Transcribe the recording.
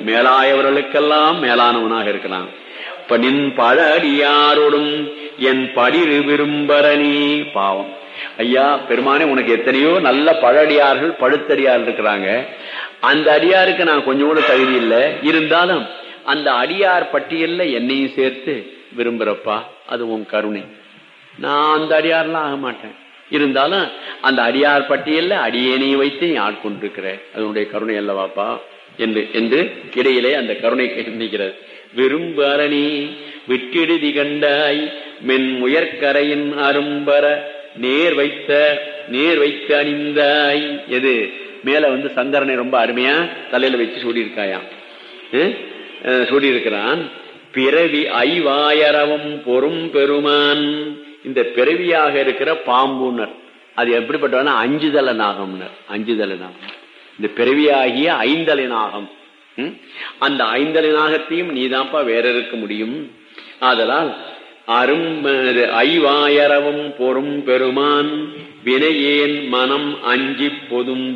மேலாயவர்களுக்கெல்லாம் மேலானவனாக இருக்கிறான் இப்ப நின் பழ அடியாரோடும் என் படிரு விரும்பரணி பாவம் ஐயா பெருமானே உனக்கு எத்தனையோ நல்ல பழடியார்கள் பழுத்தடியார் இருக்கிறாங்க அந்த அடியாருக்கு நான் கொஞ்சம் கூட தகுதி இல்லை இருந்தாலும் அந்த அடியார் பட்டியல்ல என்னையும் சேர்த்து விரும்புறப்பா அது உன் கருணை நான் அந்த அடியார்லாம் ஆக மாட்டேன் இருந்தாலும் அந்த அடியார் பட்டியல்ல அடியேனையும் வைத்து நீ ஆட்கொண்டிருக்கிற அதனுடைய கருணை அல்லவாப்பா என்று என்று இடையிலே அந்த கருணை நிற்கிறது விரும்பு அரணி விட்டிடுதி கண்டாய் மென் முயற்கரையின் அரும்பர நேர் வைத்த நேர் வைத்து அணிந்தாய் எது மேல வந்து சங்கரனை ரொம்ப அருமையா தலையில வச்சு சூடியிருக்காயாம் சூடியிருக்கிறான் பிறவி ஐவாயரவம் பொறும் பெருமான் இந்த பிறவியாக இருக்கிற பாம்புனர் அது எப்படிப்பட்டவனா அஞ்சுதல நாகம்னர் அஞ்சுதல நாகம் இந்த பிறவியாகிய ஐந்தலை நாகம் ம்? அந்த ஐந்தலை நாகத்தையும் நீதான்ப்பா வேற இருக்க முடியும் ஆதலால் அரும் ஐவாயரவும் பொறும் பெருமான் வினையேன் மனம் அஞ்சி பொதும்